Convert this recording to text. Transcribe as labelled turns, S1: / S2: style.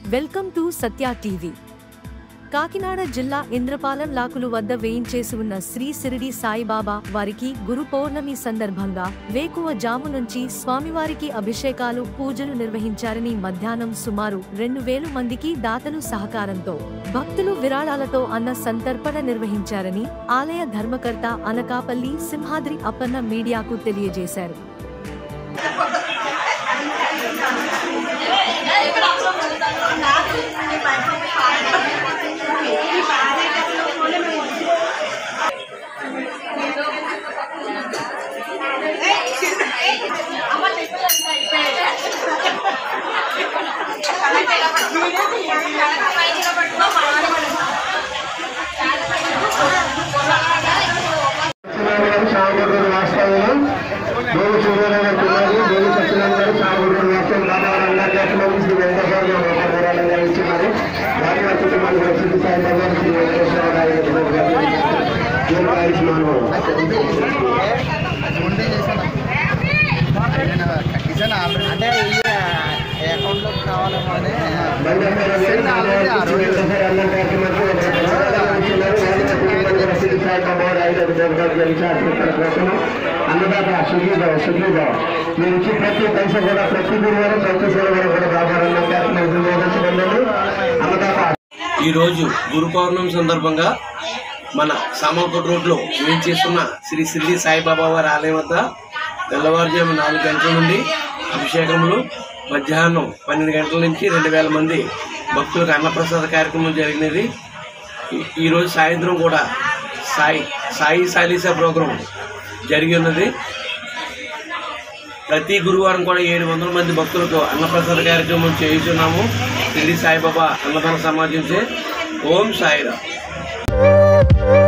S1: welcome to Satya TV Kakinada జిల్లా ఇంద్రపాలెం లాకులు వద్ద వేయించేసి ఉన్న శ్రీ సిరిడి సాయిబాబా వారికి గురు పౌర్ణమి సందర్భంగా వేకువ జాము నుంచి స్వామివారికి అభిషేకాలు పూజలు నిర్వహించారని మధ్యాహ్నం సుమారు రెండు వేలు మందికి దాతలు సహకారంతో భక్తులు విరాళాలతో అన్న సంతర్పణ నిర్వహించారని ఆలయ ధర్మకర్త అనకాపల్లి సింహాద్రి అప్పన్న మీడియాకు తెలియజేశారు
S2: సత్యనారాయణ గారు సామగుడ్డూరు వాస్తవ్యం దేవి సూర్యనగర్ పిల్లలు దేవి సత్యనారాయణ గారు సామగుడ్డూరు వాస్తవం బాబా రంగాచార్యం శ్రీ వెంకటేశ్వర విరాళంగా ఇచ్చినారు వారి వారి కుటుంబానికి ప్రసిద్ధి సాయి బాబా శ్రీ వెంకటేశ్వర గారి దీర్ఘాయుష్మాను
S3: అంటే ఈ అకౌంట్ లో కావాలేమో అని
S2: అన్నదాత సుఖీభావ సుఖీభావ మీరు ఇచ్చి ప్రతి పైసా కూడా ప్రతి గురువారం ప్రతి శనివారం కూడా వ్యాపారంలో నిర్వహించబడినది అన్నదాత
S4: ఈరోజు గురు పౌర్ణమి సందర్భంగా మన సామర్పట్ రోడ్లో ఏం చేస్తున్న శ్రీ సిరిడి సాయిబాబా వారి ఆలయం వద్ద తెల్లవారుజాము నాలుగు గంటల నుండి అభిషేకములు మధ్యాహ్నం పన్నెండు గంటల నుంచి రెండు వేల మంది భక్తులకు అన్నప్రసాద కార్యక్రమం జరిగినది ఈ- ఈరోజు సాయంత్రం కూడా సాయి సాయి సాలీసా ప్రోగ్రాం జరిగి ఉన్నది ప్రతి గురువారం కూడా ఏడు వందల మంది భక్తులకు అన్నప్రసాద కార్యక్రమం చేయుచున్నాము షిరిడి సాయిబాబా అన్నదాన సమాజంచే ఓం సాయిరామ్